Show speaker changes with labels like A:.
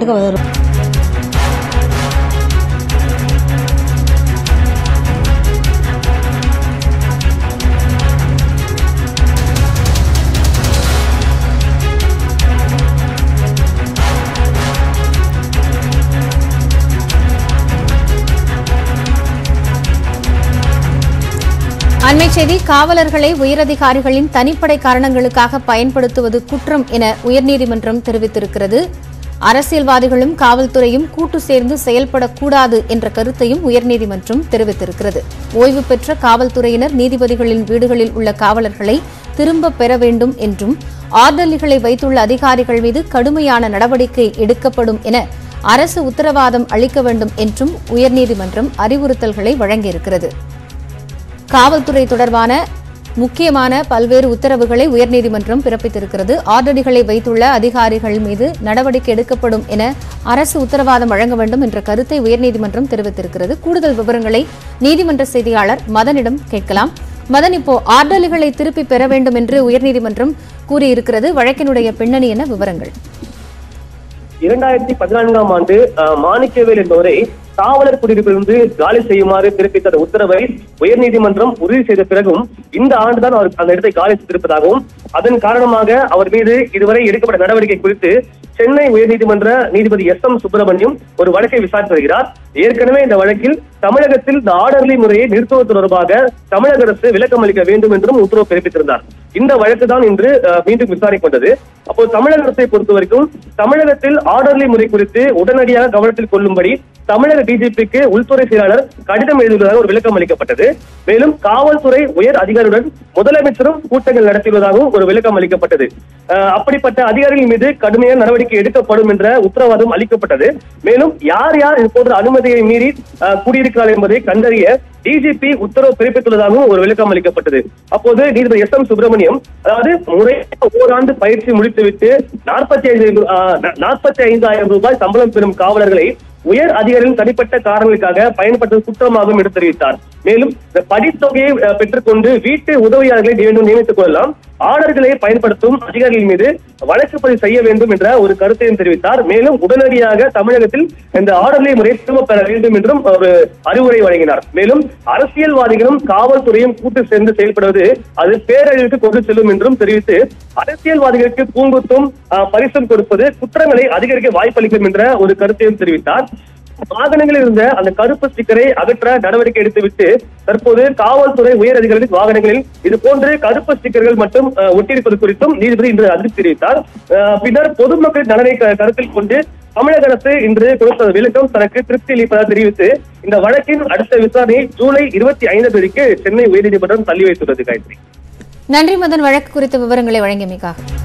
A: வீட்டுக்கு வரும்
B: அண்மை செய்தி காவலர்களை உயரதிகாரிகளின் தனிப்படை காரணங்களுக்காக பயன்படுத்துவது குற்றம் என உயர்நீதிமன்றம் தெரிவித்திருக்கிறது அரசியல்வாதிகளும் காவல்துறையும் கூட்டு சேர்ந்து செயல்படக்கூடாது என்ற கருத்தையும் உயர்நீதிமன்றம் தெரிவித்திருக்கிறது ஓய்வு பெற்ற காவல்துறையினர் நீதிபதிகளின் வீடுகளில் உள்ள காவலர்களை திரும்ப பெற வேண்டும் என்றும் ஆர்டர்லிகளை வைத்துள்ள அதிகாரிகள் மீது கடுமையான நடவடிக்கை எடுக்கப்படும் என அரசு உத்தரவாதம் அளிக்க வேண்டும் என்றும் உயர்நீதிமன்றம் அறிவுறுத்தல்களை வழங்கியிருக்கிறது காவல்துறை தொடர்பான முக்கியமான பல்வேறு உத்தரவுகளை உயர்நீதிமன்றம் பிறப்பித்திருக்கிறது ஆர்டரிகளை வைத்துள்ள அதிகாரிகள் மீது நடவடிக்கை எடுக்கப்படும் என அரசு உத்தரவாதம் வழங்க வேண்டும் என்ற கருத்தை உயர்நீதிமன்றம் தெரிவித்திருக்கிறது கூடுதல் விவரங்களை நீதிமன்ற செய்தியாளர் மதனிடம் கேட்கலாம் மதன் இப்போ ஆர்டர்லிகளை திருப்பி பெற வேண்டும் என்று உயர்நீதிமன்றம் கூறியிருக்கிறது வழக்கினுடைய பின்னணி என விவரங்கள்
C: இரண்டாயிரத்தி பதினான்காம் ஆண்டு அஹ், மாணிக்கவேல் என்பவரை காவலர் குடியிருப்பிலிருந்து காலி செய்யுமாறு பிறப்பித்த அந்த உத்தரவை உயர்நீதிமன்றம் உறுதி செய்த பிறகும் இந்த ஆண்டுதான் அவர் அந்த இடத்தை காலி செய்திருப்பதாகவும் அதன் காரணமாக அவர் மீது இதுவரை எடுக்கப்பட்ட நடவடிக்கை குறித்து சென்னை உயர்நீதிமன்ற நீதிபதி எஸ் எம் சுப்பிரமணியம் ஒரு வழக்கை விசாரித்து வருகிறார் ஏற்கனவே இந்த வழக்கில் தமிழகத்தில் இந்த ஆர்டர்லி முறையை நிறுத்துவது தொடர்பாக தமிழக அரசு விளக்கம் அளிக்க வேண்டும் என்றும் உத்தரவு பிறப்பித்திருந்தார் இந்த வழக்கு தான் இன்று அஹ், மீண்டும் விசாரிக்க வந்தது அப்போ தமிழக அரசை பொறுத்த வரைக்கும் தமிழகத்தில் ஆர்டர்லி முறை குறித்து உடனடியாக கவனத்தில் கொள்ளும்படி தமிழக டிஜிபிக்கு உள்துறை செயலாளர் கடிதம் எழுதியுள்ளதாக ஒரு விளக்கம் அளிக்கப்பட்டது மேலும் காவல்துறை உயர் அதிகாரியுடன் முதலமைச்சரும் கூட்டங்கள் நடத்தியுள்ளதாகவும் ஒரு விளக்கம் அளிக்கப்பட்டது அஹ், அப்படிப்பட்ட அதிகாரிகள் மீது கடுமையான நடவடிக்கை எடுக்கப்படும் என்ற உத்தரவாதம் அளிக்கப்பட்டது மேலும் யார் யார் இது போன்ற அனுமதியை மீறி அஹ், குடியிருக்கிறார் என்பதை கண்டறிய டிஜிபி உத்தரவு பிறப்பித்துள்ளதாகவும் ஒரு விளக்கம் அளிக்கப்பட்டது அப்போது நீதிபதி எஸ் எம் சுப்பிரமணியம் அதாவது முறையாக ஓராண்டு பயிற்சி முடித்துவிட்டு நாற்பத்தி ஐந்து நாற்பத்தி ஐந்தாயிரம் ரூபாய் சம்பளம் பெறும் காவலர்களை உயர் அதிகாரிகளின் தனிப்பட்ட காரணங்களுக்காக பயன்படுத்துவது குற்றமாகும் என்று தெரிவித்தார் மேலும் இந்த படித்தொகையை அஹ், பெற்றுக்கொண்டு வீட்டு உதவியாளர்களை வேண்டும் நியமித்துக் கொள்ளலாம் ஆர்டர்களை பயன்படுத்தும் அதிகாரிகள் மீது வழக்கு பதிவு செய்ய வேண்டும் என்ற ஒரு கருத்தையும் தெரிவித்தார் மேலும் உடனடியாக தமிழகத்தில் இந்த ஆர்டர்லை முறையை திரும்ப பெற வேண்டும் என்றும் ஒரு அறிவுரை வழங்கினார் மேலும் அரசியல்வாதிகளும் காவல்துறையும் கூட்டு சேர்ந்து செயல்படுவது அது பேரழிவுக்கு கொண்டு செல்லும் என்றும் தெரிவித்து அரசியல்வாதிகளுக்கு பூங்குத்தும் அஹ், பரிசும் கொடுப்பது குற்றங்களை அதிகரிக்க வாய்ப்பளிக்கும் என்ற ஒரு கருத்தையும் தெரிவித்தார் வாகனங்களில் இருந்த அந்த கருப்பு ஸ்டிக்கரை அகற்ற நடவடிக்கை எடுத்துவிட்டு தற்போது காவல்துறை உயர் அதிகாரிகளின் வாகனங்களில் இது போன்று கருப்பு ஸ்டிக்கர்கள் மட்டும் அஹ், ஒட்டியிருப்பது குறித்தும் நீதிபதி இன்று அதிர்ச்சி தெரிவித்தார் அஹ், பின்னர் பொதுமக்களின் நலனை க- கருத்தில் கொண்டு தமிழக அரசு இன்று கொடுத்த விளக்கம் தனக்கு திருப்தி அளிப்பதாக தெரிவித்து இந்த வழக்கின் அடுத்த விசாரணையை ஜூலை இருபத்தி ஐந்தாம் தேதிக்கு சென்னை உயர்நீதிமன்றம் தள்ளி வைத்துள்ளது காயத்ரி
B: நன்றி மதன் வழக்கு குறித்த விவரங்களை வழங்கியமைக்காக